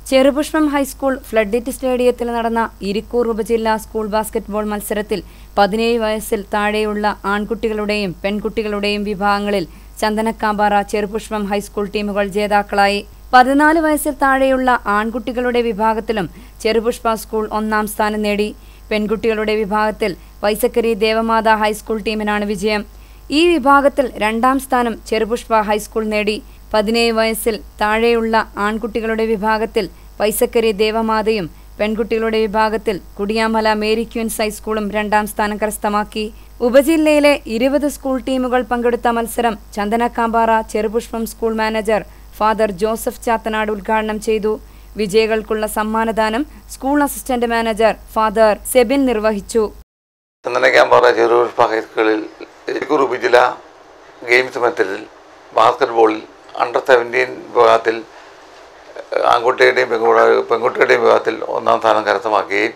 Cherupushpam high school ഫ്ലഡിറ്റ് സ്റ്റേഡിയത്തിൽ നടന്ന ഇരിക്കൂർ ഉപജില്ലാ സ്കൂൾ ബാസ്കറ്റ്ബോൾ മത്സരത്തിൽ പതിനേഴ് വയസ്സിൽ താഴെയുള്ള ആൺകുട്ടികളുടെയും പെൺകുട്ടികളുടെയും വിഭാഗങ്ങളിൽ ചന്ദനക്കാമ്പാറ ചെറുപുഷ്പം ഹൈസ്കൂൾ ടീമുകൾ ജേതാക്കളായി പതിനാല് വയസ്സിൽ താഴെയുള്ള ആൺകുട്ടികളുടെ വിഭാഗത്തിലും ചെറുപുഷ്പ സ്കൂൾ ഒന്നാം സ്ഥാനം നേടി പെൺകുട്ടികളുടെ വിഭാഗത്തിൽ വൈസക്കരി ദേവമാത ഹൈസ്കൂൾ ടീമിനാണ് വിജയം ഈ വിഭാഗത്തിൽ രണ്ടാം സ്ഥാനം ചെറുപുഷ്പ ഹൈസ്കൂൾ നേടി പതിനേഴ് വയസ്സിൽ താഴെയുള്ള ആൺകുട്ടികളുടെ വിഭാഗത്തിൽ വൈസക്കരി ദേവമാതയും പെൺകുട്ടികളുടെ വിഭാഗത്തിൽ കുടിയാമല മേരി ക്യൂൻസ് ഹൈസ്കൂളും രണ്ടാം സ്ഥാനം കരസ്ഥമാക്കി ഉപജില്ലയിലെ ഇരുപത് സ്കൂൾ ടീമുകൾ പങ്കെടുത്ത മത്സരം Chandanakkampara Cherupushpam school manager father Joseph Chathanad ഉദ്ഘാടനം ചെയ്തു വിജയികൾക്കുള്ള സമ്മാനദാനം school assistant manager father Sebin നിർവഹിച്ചു ചന്ദനക്കാമ്പാറ ചെറുപുഷ്പ ഹൈസ്കൂളിൽ ഇരിക്കൂർ ഉപജില്ല ഗെയിംസ് മത്സരത്തിൽ ബാസ്കറ്റ്ബോളിൽ അണ്ടർ സെവൻറ്റീൻ വിഭാഗത്തിൽ ഏഹ്, ആൺകുട്ടിയുടെയും പെൺകുട്ടി പെൺകുട്ടിയുടെയും വിഭാഗത്തിൽ ഒന്നാം സ്ഥാനം കരസ്ഥമാക്കുകയും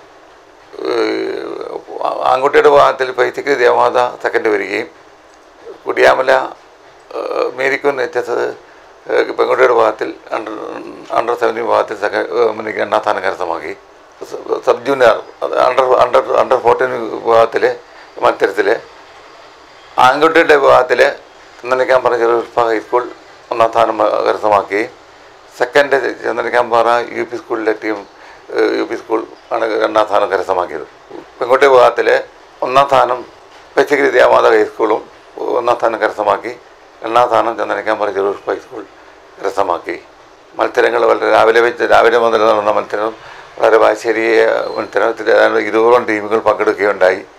ഏഹ്, ആൺകുട്ടിയുടെ വിഭാഗത്തിൽ പൈസക്ക് ദേവമാത സെക്കൻഡ് വരികയും കുടിയാമല ഏഹ്, മേരിക്കുൻ എച്ച് എസ് ഏഹ്, പെൺകുട്ടിയുടെ വിഭാഗത്തിൽ അണ്ടർ അണ്ടർ സെവൻറ്റീൻ വിഭാഗത്തിൽ സെക്കൻഡ് രണ്ടാം സ്ഥാനം കരസ്ഥമാക്കി സ- സബ് ജൂനിയർ അത് അണ്ടർ അണ്ടർ അണ്ടർ ഫോർട്ടീൻ വിഭാഗത്തിലെ മത്സരത്തിൽ ആൺകുട്ടിയുടെ വിഭാഗത്തിൽ ചന്ദനക്കാമ്പാറ ചെറുപ്പ ഹൈസ്കൂൾ ഒന്നാം സ്ഥാനം കരസ്ഥമാക്കി സെക്കൻഡ് ചന്ദനക്കാമ്പാറ യു പി സ്കൂളിലെ ടീം ഏഹ്, യു പി സ്കൂൾ ആണ് രണ്ടാം സ്ഥാനം കരസ്ഥമാക്കിയത് പെൺകുട്ടി വിഭാഗത്തിൽ ഒന്നാം സ്ഥാനം പച്ചഗിരി ദേവമാത ഹൈസ്കൂളും ഒന്നാം സ്ഥാനം കരസ്ഥമാക്കി രണ്ടാം സ്ഥാനം ചന്ദനക്കാമ്പാറ ചെറുപ്പ ഹൈസ്കൂൾ കരസ്ഥമാക്കി മത്സരങ്ങൾ വളരെ രാവിലെ വെച്ച് രാവിലെ മുതൽ നടന്ന മത്സരം വളരെ വാശേരിയ മത്സരത്തിൽ ഏതാണ്ട് ഇരുപതോളം ടീമുകൾ പങ്കെടുക്കുകയുണ്ടായി